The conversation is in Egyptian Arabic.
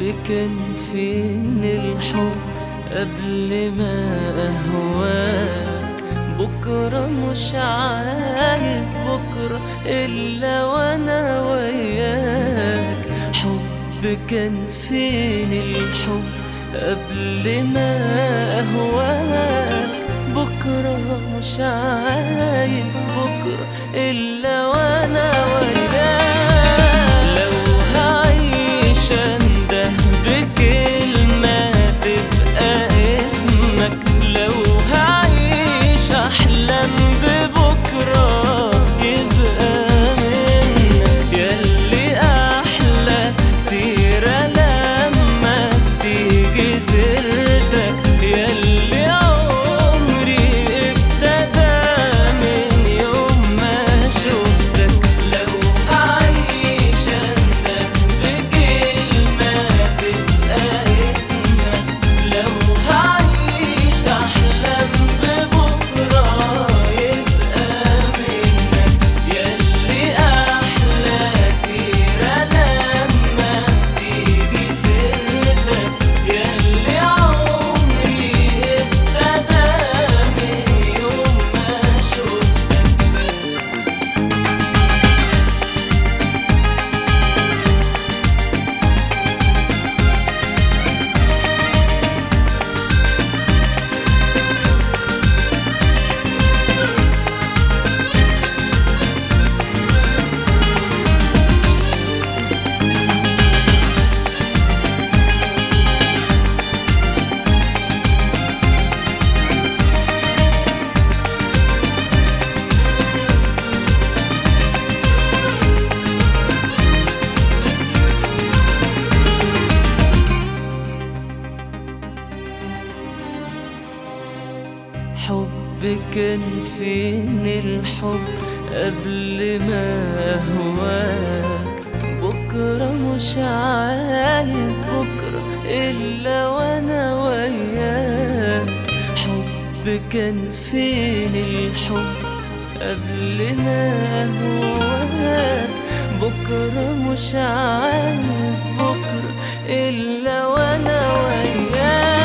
كان فين الحب قبل ما أهواك بكرة مش عايز بكرة إلا وأنا وياك حب كان فين الحب قبل ما أهواك بكرة مش عايز بكرة إلا وأنا وياك لو هعيش أنده بكلمة تبقى اسمك لو هعيش أحلم ببكرة يبقى منك ياللي أحلى سيرة لما تيجي سيرتك ياللي عمري ابتدى من يوم ما شفتك لو هعيش أندم بكلمة تبقى اسمك لو هعيش أحلم ببكرة يبقى منك ياللي أحلى سيرة لما تيجي سيرتك ياللي عمري ابتدى من يوم ما شفتك حب كان فين الحب قبل ما أهواك بكرة مش عايز بكرة إلا وأنا وياك حب كان فين الحب قبل ما أهواك بكرة مش عايز بكرة إلا وأنا وياك